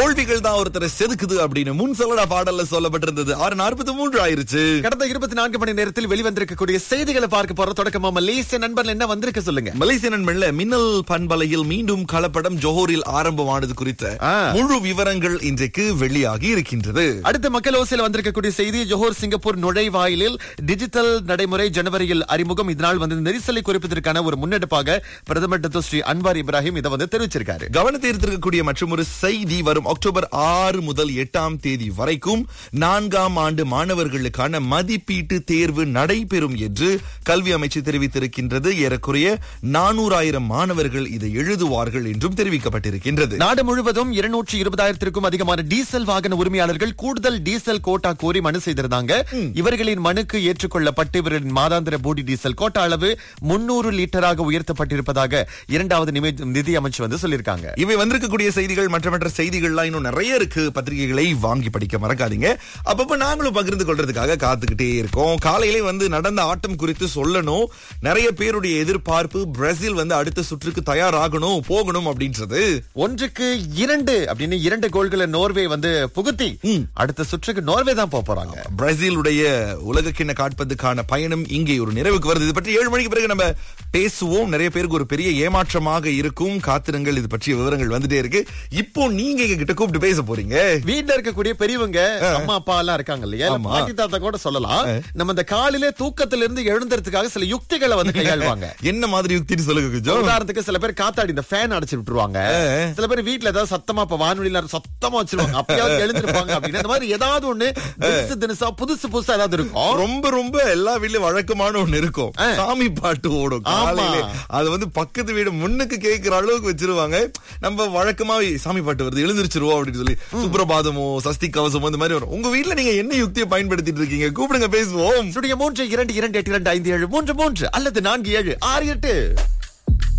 தோல்விகள் தான் ஒருத்தரை செதுக்குது அப்படின்னு முன் சொல்லடா பாடல்ல சொல்லப்பட்டிருந்தது ஆறு நாற்பத்தி மூன்று ஆயிருச்சு கடந்த இருபத்தி நான்கு மணி நேரத்தில் வெளிவந்திருக்கக்கூடிய செய்திகளை பார்க்க போற தொடக்கமா மலேசிய நண்பர்கள் என்ன வந்திருக்கு சொல்லுங்க மலேசிய நண்பன்ல மின்னல் பண்பலையில் மீண்டும் கலப்படம் ஜோஹரில் ஆரம்பமானது குறித்த ஆ. முழு விவரங்கள் இன்றைக்கு வெளியாகி இருக்கின்றது அடுத்த மக்கள் ஓசையில் வந்திருக்கக்கூடிய செய்தி ஜோஹர் சிங்கப்பூர் நுழைவாயிலில் டிஜிட்டல் நடைமுறை ஜனவரியில் அறிமுகம் இதனால் வந்து நெரிசலை குறைப்பதற்கான ஒரு முன்னெடுப்பாக பிரதமர் டத்தோ ஸ்ரீ அன்வார் இப்ராஹிம் இதை வந்து தெரிவிச்சிருக்காரு கவனத்தை ஈர்த்திருக்கக்கூடிய மற்றும் ஒரு செய்தி வரும் அக்டோபர் ஆறு முதல் எட்டாம் தேதி வரைக்கும் நான்காம் ஆண்டு மாணவர்களுக்கான மதிப்பீட்டு தேர்வு நடைபெறும் என்று கல்வி அமைச்சு தெரிவித்திருக்கின்றது ஏறக்குறைய நானூறாயிரம் மாணவர்கள் இதை எழுதுவார்கள் என்றும் தெரிவிக்கப்பட்டிருக்கின்றது நாடு முழுவதும் இருநூற்றி இருபதாயிரத்திற்கும் அதிகமான டீசல் வாகன உரிமையாளர்கள் கூடுதல் டீசல் கோட்டா கோரி மனு செய்திருந்தாங்க இவர்களின் மனுக்கு ஏற்றுக்கொள்ளப்பட்டு இவர்களின் மாதாந்திர போடி டீசல் கோட்டா அளவு முன்னூறு லிட்டராக உயர்த்தப்பட்டிருப்பதாக இரண்டாவது நிமி- நிதி அமைச்சு வந்து சொல்லியிருக்காங்க இவை வந்திருக்கக்கூடிய செய்திகள் மற்ற மற்ற செய்திகள்லாம் இன்னும் நிறைய இருக்கு பத்திரிகைகளை வாங்கி படிக்க மறக்காதீங்க அப்பப்ப நாங்களும் பகிர்ந்து கொள்றதுக்காக காத்துக்கிட்டே இருக்கோம் காலையிலே வந்து நடந்த ஆட்டம் குறித்து சொல்லணும் நிறைய பேருடைய எதிர்பார்ப்பு பிரேசில் வந்து அடுத்த சுற்றுக்கு தயாராகணும் போகணும் அப்படின்றது ஒன்றுக்கு இரண்டு அப்படின்னு இரண்டு கோல்களை நோர்வே வந்து புகுத்தி அடுத்த சுற்றுக்கு நோர்வே தான் போக போறாங்க பிரேசிலுடைய உலக கிண்ண காட்பதுக்கான பயணம் இங்கே ஒரு நிறைவுக்கு வருது இது பற்றி ஏழு மணிக்கு பிறகு நம்ம பேசுவோம் நிறைய பேருக்கு ஒரு பெரிய ஏமாற்றமாக இருக்கும் காத்திருங்கள் இது பற்றிய விவரங்கள் வந்துட்டே இருக்கு இப்போ நீங்க எங்க கிட்ட கூப்பிட்டு பேச போறீங்க வீட்ல இருக்கக்கூடிய பெரியவங்க அம்மா அப்பா எல்லாம் இருக்காங்க இல்லையா இல்ல ஆமா. பாட்டி தாத்தா கூட சொல்லலாம் நம்ம இந்த காலையிலே தூக்கத்துல இருந்து எழுந்தறதுக்காக சில யுக்திகளை வந்து கையாளுவாங்க என்ன மாதிரி யுக்தின்னு சொல்லுங்க கொஞ்சம் உதாரணத்துக்கு சில பேர் காத்தாடி இந்த ஃபேன் அடிச்சு விட்டுருவாங்க சில பேர் வீட்ல ஏதாவது சத்தமா இப்ப வானொலியில சத்தமா வச்சிருவாங்க அப்பயாவது எழுந்திருப்பாங்க அப்படின்னு இந்த மாதிரி ஏதாவது ஒண்ணு தினுசு தினுசா புதுசு புதுசா ஏதாவது இருக்கும் ரொம்ப ரொம்ப எல்லா வீட்லயும் வழக்கமான ஒண்ணு இருக்கும் சாமி பாட்டு ஓடும் ஆமா. காலையிலே அது வந்து பக்கத்து வீடு முன்னுக்கு கேட்கிற அளவுக்கு வச்சிருவாங்க நம்ம வழக்கமாவே சாமி பாட்டு வருது எழுந்திருச்சிருவோம் அப்படின்னு சொல்லி சுப்ரபாதமோ சஸ்தி கவசமோ இந்த மாதிரி வரும் உங்க வீட்ல நீங்க என்ன யுக்தியை பயன்படுத்திட்டு இருக்கீங்க கூப்பிடுங்க பேசுவோம் சுடைய மூன்று இரண்டு இரண்டு எட்டு இரண்டு ஐந்து ஏழு மூன்று மூன்று அல்லது நான்கு ஏழு ஆறு எட்டு